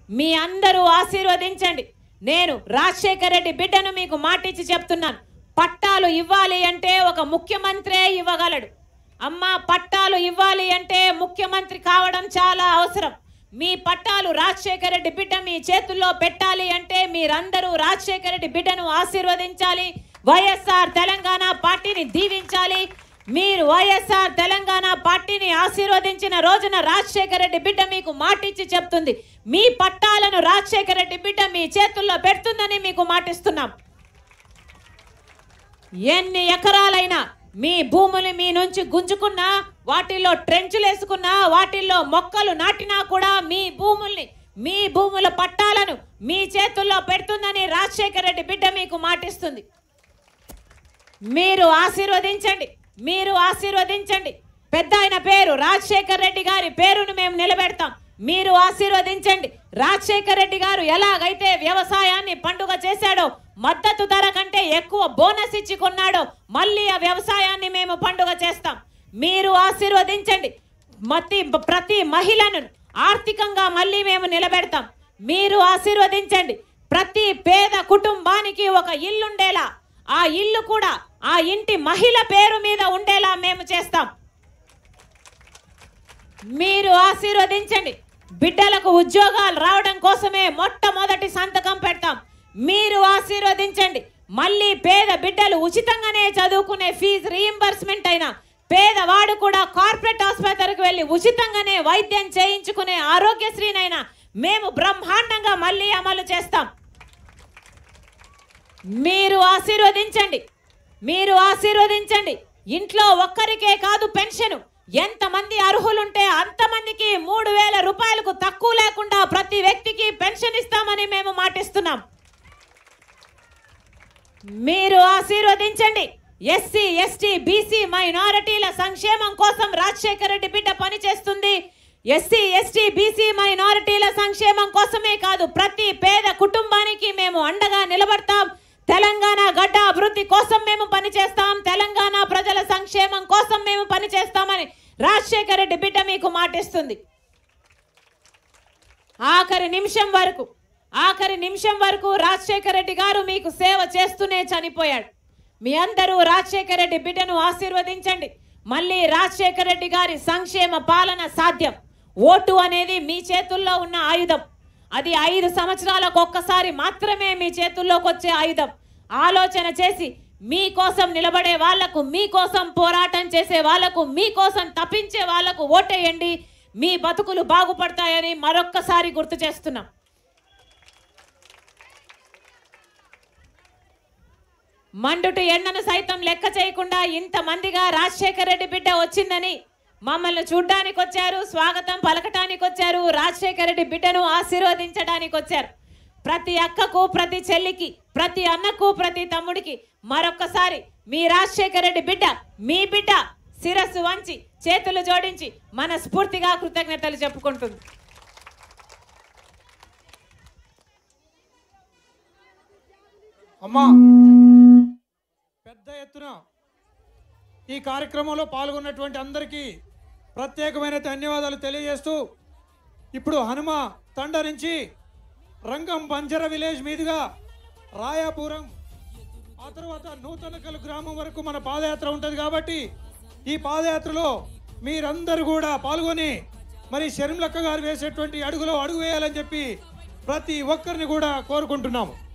మీ అందరూ ఆశీర్వదించండి నేను రాజశేఖర రెడ్డి బిడ్డను మీకు మాటిచ్చి చెప్తున్నాను పట్టాలు ఇవ్వాలి అంటే ఒక ముఖ్యమంత్రే ఇవ్వగలడు అమ్మా పట్టాలు ఇవ్వాలి అంటే ముఖ్యమంత్రి కావడం చాలా అవసరం మీ పట్టాలు రాజశేఖర రెడ్డి బిడ్డ మీ చేతుల్లో పెట్టాలి అంటే మీరందరూ రాజశేఖర రెడ్డి బిడ్డను ఆశీర్వదించాలి వైఎస్ఆర్ తెలంగాణ పార్టీని దీవించాలి మీరు వైఎస్ఆర్ తెలంగాణ పార్టీని ఆశీర్వదించిన రోజున రాజశేఖర రెడ్డి బిడ్డ మీకు మాటిచ్చి చెప్తుంది మీ పట్టాలను రాజశేఖర రెడ్డి బిడ్డ మీ చేతుల్లో పెడుతుందని మీకు మాటిస్తున్నాం ఎన్ని ఎకరాలైనా మీ భూములు మీ నుంచి గుంజుకున్నా వాటిల్లో ట్రెంచులు వేసుకున్నా వాటిల్లో మొక్కలు నాటినా కూడా మీ భూముల్ని మీ భూముల పట్టాలను మీ చేతుల్లో పెడుతుందని రాజశేఖర రెడ్డి బిడ్డ మీకు మాటిస్తుంది మీరు ఆశీర్వదించండి మీరు ఆశీర్వదించండి పెద్ద ఆయన పేరు రాజశేఖర్ రెడ్డి గారి పేరును మేము నిలబెడతాం మీరు ఆశీర్వదించండి రాజశేఖర్ రెడ్డి గారు ఎలాగైతే వ్యవసాయాన్ని పండుగ చేశాడో మద్దతు ధర కంటే ఎక్కువ బోనస్ ఇచ్చి కొన్నాడో మళ్ళీ ఆ వ్యవసాయాన్ని మేము పండుగ చేస్తాం మీరు ఆశీర్వదించండి మతి ప్రతి మహిళను ఆర్థికంగా మళ్ళీ మేము నిలబెడతాం మీరు ఆశీర్వదించండి ప్రతి పేద కుటుంబానికి ఒక ఇల్లుండేలా ఆ ఇల్లు కూడా ఆ ఇంటి మహిళ పేరు మీద ఉండేలా మేము చేస్తాం మీరు ఆశీర్వదించండి బిడ్డలకు ఉద్యోగాలు రావడం కోసమే మొట్టమొదటి సంతకం పెడతాం మీరు ఆశీర్వదించండి మళ్ళీ పేద బిడ్డలు ఉచితంగానే చదువుకునే ఫీజు రీయింబర్స్మెంట్ అయినా పేదవాడు కూడా కార్పొరేట్ ఆసుపత్రికి వెళ్ళి ఉచితంగానే వైద్యం చేయించుకునే ఆరోగ్యశ్రీనైనా మేము బ్రహ్మాండంగా మళ్ళీ అమలు చేస్తాం మీరు ఆశీర్వదించండి మీరు ఆశీర్వదించండి ఇంట్లో ఒక్కరికే కాదు పెన్షన్ ఎంతమంది అర్హులుంటే అంతమందికి మూడు వేల రూపాయలకు తక్కువ లేకుండా ప్రతి వ్యక్తికి పెన్షన్ ఇస్తామని మేము మాటిస్తున్నాం మీరు ఆశీర్వదించండి ఎస్సీ ఎస్టీ బీసీ మైనారిటీల సంక్షేమం కోసం రాజశేఖర రెడ్డి బిడ్డ పనిచేస్తుంది ఎస్సీ ఎస్టీ బీసీ మైనారిటీల సంక్షేమం కోసమే కాదు ప్రతి పేద కుటుంబానికి మేము అండగా నిలబడతాం తెలంగాణ గడ్డ అభివృద్ధి కోసం మేము పనిచేస్తాం తెలంగాణ ప్రజల సంక్షేమం కోసం మేము పనిచేస్తామని రాజశేఖర రెడ్డి బిడ్డ మీకు మాటిస్తుంది ఆఖరి నిమిషం వరకు ఆఖరి నిమిషం వరకు రాజశేఖర రెడ్డి గారు మీకు సేవ చేస్తూనే చనిపోయాడు మీ అందరూ రాజశేఖర రెడ్డి బిడ్డను ఆశీర్వదించండి మళ్ళీ రాజశేఖర రెడ్డి గారి సంక్షేమ పాలన సాధ్యం ఓటు అనేది మీ చేతుల్లో ఉన్న ఆయుధం అది ఐదు సంవత్సరాలకు ఒక్కసారి మాత్రమే మీ చేతుల్లోకి వచ్చే ఆయుధం ఆలోచన చేసి మీకోసం నిలబడే వాళ్లకు మీకోసం పోరాటం చేసే వాళ్లకు మీకోసం తప్పించే వాళ్లకు ఓటేయండి మీ బతుకులు బాగుపడతాయని మరొక్కసారి గుర్తు చేస్తున్నాం మండుటి ఎండను సైతం లెక్క చేయకుండా ఇంతమందిగా రాజశేఖర రెడ్డి బిడ్డ వచ్చిందని మమ్మల్ని చూడ్డానికి వచ్చారు స్వాగతం పలకటానికి వచ్చారు రాజశేఖర రెడ్డి బిడ్డను ఆశీర్వదించడానికి వచ్చారు ప్రతి అక్కకు ప్రతి చెల్లికి ప్రతి అన్నకు ప్రతి తమ్ముడికి మరొక్కసారి మీ రాజశేఖర రెడ్డి బిడ్డ మీ బిడ్డ శిరస్సు వంచి చేతులు జోడించి మనస్ఫూర్తిగా కృతజ్ఞతలు చెప్పుకుంటుంది అమ్మా పెద్ద ఎత్తున ఈ కార్యక్రమంలో పాల్గొన్నటువంటి అందరికీ ప్రత్యేకమైన ధన్యవాదాలు తెలియజేస్తూ ఇప్పుడు హనుమ తండ నుంచి రంగం బంజర విలేజ్ మీదుగా రాయాపురం ఆ తర్వాత నూతనకల్ గ్రామం వరకు మన పాదయాత్ర ఉంటుంది కాబట్టి ఈ పాదయాత్రలో మీరందరూ కూడా పాల్గొని మరి షర్మిలక్క గారు వేసేటువంటి అడుగులో అడుగు వేయాలని చెప్పి ప్రతి ఒక్కరిని కూడా కోరుకుంటున్నాము